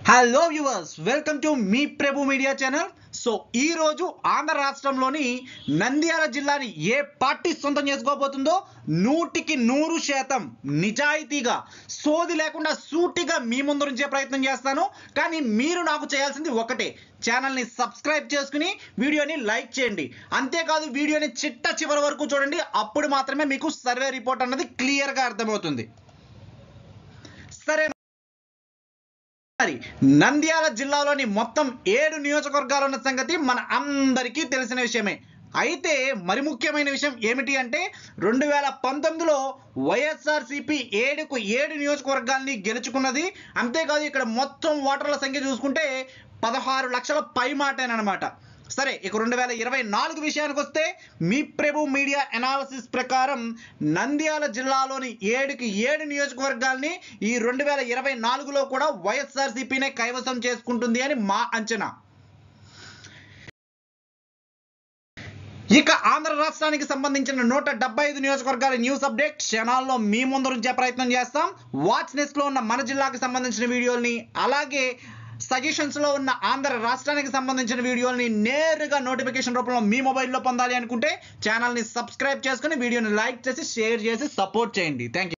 hello viewers welcome to మీ Prabhu media channel so ఈ రోజు ఆంధ్ర రాష్ట్రంలోని నంద్యాల జిల్లాని ఏ పార్టీ సొంతం చేసుకోబోతుందో నూటికి నూరు శాతం నిజాయితీగా సోది లేకుండా సూటిగా మీ ముందు ఉంచే ప్రయత్నం చేస్తాను కానీ మీరు నాకు చేయాల్సింది ఒకటే ఛానల్ని సబ్స్క్రైబ్ చేసుకుని వీడియోని లైక్ చేయండి అంతేకాదు వీడియోని చిట్ట చివరి వరకు చూడండి అప్పుడు మాత్రమే మీకు సర్వే రిపోర్ట్ అన్నది క్లియర్గా అర్థమవుతుంది సరే మరి నంద్యాల జిల్లాలోని మొత్తం ఏడు నియోజకవర్గాలు ఉన్న సంగతి మన అందరికీ తెలిసిన విషయమే అయితే మరి ముఖ్యమైన విషయం ఏమిటి అంటే రెండు వేల పంతొమ్మిదిలో వైఎస్ఆర్సిపి ఏడుకు ఏడు నియోజకవర్గాల్ని గెలుచుకున్నది అంతేకాదు ఇక్కడ మొత్తం ఓటర్ల సంఖ్య చూసుకుంటే పదహారు లక్షల పై మాటేనమాట సరే ఇక రెండు వేల ఇరవై నాలుగు విషయానికి వస్తే మీ ప్రభు మీడియా అనాలసిస్ ప్రకారం నంద్యాల జిల్లాలోని ఏడుకి ఏడు నియోజకవర్గాల్ని ఈ రెండు వేల ఇరవై నాలుగులో కూడా వైఎస్ఆర్సీపీనే కైవసం చేసుకుంటుంది అని మా అంచనా ఇక ఆంధ్ర రాష్ట్రానికి సంబంధించిన నూట డెబ్బై ఐదు నియోజకవర్గాల న్యూస్ అప్డేట్ క్షణాల్లో మీ ముందు ఉంచే ప్రయత్నం చేస్తాం వాచ్ నెస్ట్ లో ఉన్న మన జిల్లాకి సంబంధించిన వీడియోల్ని అలాగే సజెషన్స్ లో ఉన్న ఆంధ్ర రాష్ట్రానికి సంబంధించిన వీడియోల్ని నేరుగా నోటిఫికేషన్ రూపంలో మీ మొబైల్లో పొందాలి అనుకుంటే ఛానల్ని సబ్స్క్రైబ్ చేసుకుని వీడియోని లైక్ చేసి షేర్ చేసి సపోర్ట్ చేయండి థ్యాంక్